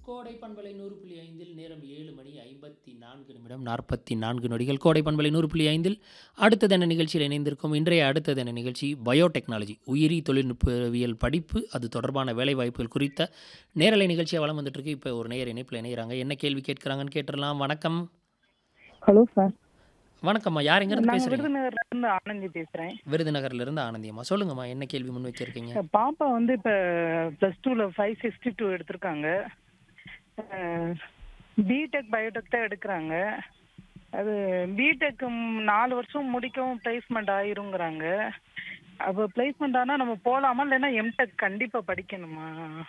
கோடை பண்பலை நூறு புள்ளி ஐந்தில் நேரம் ஏழு மணி ஐம்பத்தி நான்கு நிமிடம் நாற்பத்தி நான்கு நொடிகள் கோடை பண்பலை நூறு புள்ளி ஐந்தில் அடுத்ததென நிகழ்ச்சியில் இணைந்திருக்கும் இன்றைய அடுத்ததென நிகழ்ச்சி பயோடெக்னாலஜி உயிரி தொழில்நுட்பவியல் படிப்பு அது தொடர்பான வேலைவாய்ப்புகள் குறித்த நேரலை நிகழ்ச்சியாக வளம் வந்துட்டு இருக்கு இப்போ ஒரு நேர இணைப்பில் இணைகிறாங்க என்ன கேள்வி கேட்குறாங்கன்னு கேட்டுடலாம் வணக்கம் ஹலோ சார் வணக்கம்மா யார் எங்கேருந்து நாங்க பேசுகிறீங்க விருதுநகர்ல இருந்து ஆனந்தி பேசுறேன் விருதுநகர்லேருந்து ஆனந்தியம்மா சொல்லுங்கம்மா என்ன கேள்வி முன் வச்சிருக்கீங்க சார், பாப்பா வந்து இப்ப பிளஸ் டூல ஃபைவ் சிக்ஸ்டி டூ எடுத்திருக்காங்க பிடெக் பயோடெக் தான் எடுக்கிறாங்க அது பிடெக் நாலு வருஷம் முடிக்கவும் பிளேஸ்மெண்ட் ஆயிருங்கிறாங்க அப்போ பிளேஸ்மெண்ட் ஆனா நம்ம போலாமா இல்லைன்னா எம்டெக் கண்டிப்பா படிக்கணுமா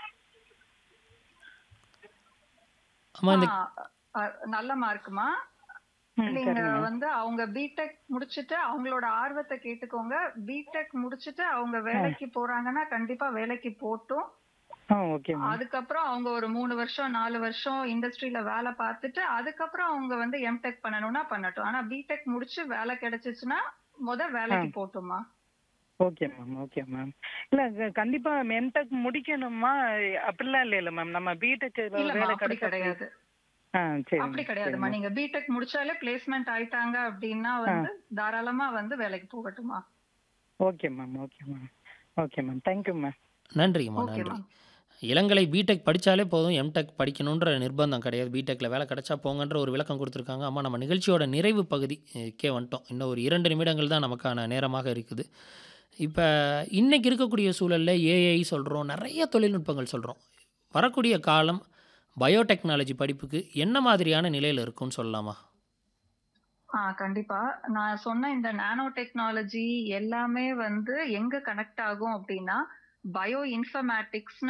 அம்மா இந்த ஆ, அ, நல்ல மார்க்குமா ம், நீங்க சரிங்க வந்து அவங்க பிடெக் முடிச்சிட்டு அவங்களோட ஆர்வத்தை கேட்டுக்கோங்க பிடெக் முடிச்சிட்டு அவங்க வேலைக்கு போறாங்கன்னா கண்டிப்பா வேலைக்கு போட்டும் ஆ ஓகே மேம் அதுக்கப்புறம் அவங்க ஒரு மூணு வருஷம் நாலு வருஷம் இண்டஸ்ட்ரியில வேலை பார்த்துட்டு அதுக்கப்புறம் அவங்க வந்து எம்டெக் பண்ணணும்னா பண்ணட்டும் ஆனா பிடெக் முடிச்சு வேலை கிடைச்சிச்சுன்னா முத வேலைக்கு போட்டுமா ஓகே மேம் ஓகே மேம் இல்ல க- கண்டிப்பா எம்டெக் முடிக்கணுமா அப்படிலாம் இல்லைல்ல மேம் நம்ம பிடெக் இல்லம்மா வேலை அப்படி கிடைச்சா கிடையாது ஆ சரி அப்படி கிடையாதுமா நீங்க பிடெக் முடிச்சாலே பிளேஸ்மெண்ட் ஆயிட்டாங்க அப்படின்னா வந்து தாராளமா வந்து வேலைக்கு போகட்டுமா okay ma'am okay ma'am okay ma'am thank you ma'am நன்றிங்கம்மா ஓகே நன்றி மேம் இளங்கலை பிடெக் படித்தாலே போதும் எம்டெக் படிக்கணுன்ற நிர்பந்தம் கிடையாது பிடெக்கில் வேலை கிடைச்சா போங்கன்ற ஒரு விளக்கம் கொடுத்துருக்காங்க அம்மா நம்ம நிகழ்ச்சியோட நிறைவு பகுதிக்கே வந்துட்டோம் இன்னும் ஒரு இரண்டு நிமிடங்கள் தான் நமக்கான நேரமாக இருக்குது இப்போ இன்னைக்கு இருக்கக்கூடிய சூழலில் ஏஐ சொல்கிறோம் நிறைய தொழில்நுட்பங்கள் சொல்கிறோம் வரக்கூடிய காலம் பயோடெக்னாலஜி படிப்புக்கு என்ன மாதிரியான நிலையில் இருக்கும்னு சொல்லலாமா ஆ கண்டிப்பா நான் சொன்ன இந்த நானோ டெக்னாலஜி எல்லாமே வந்து எங்க கனெக்ட் ஆகும் அப்படின்னா பயோ இன்ஃபர்மேட்டிக்ஸ்னு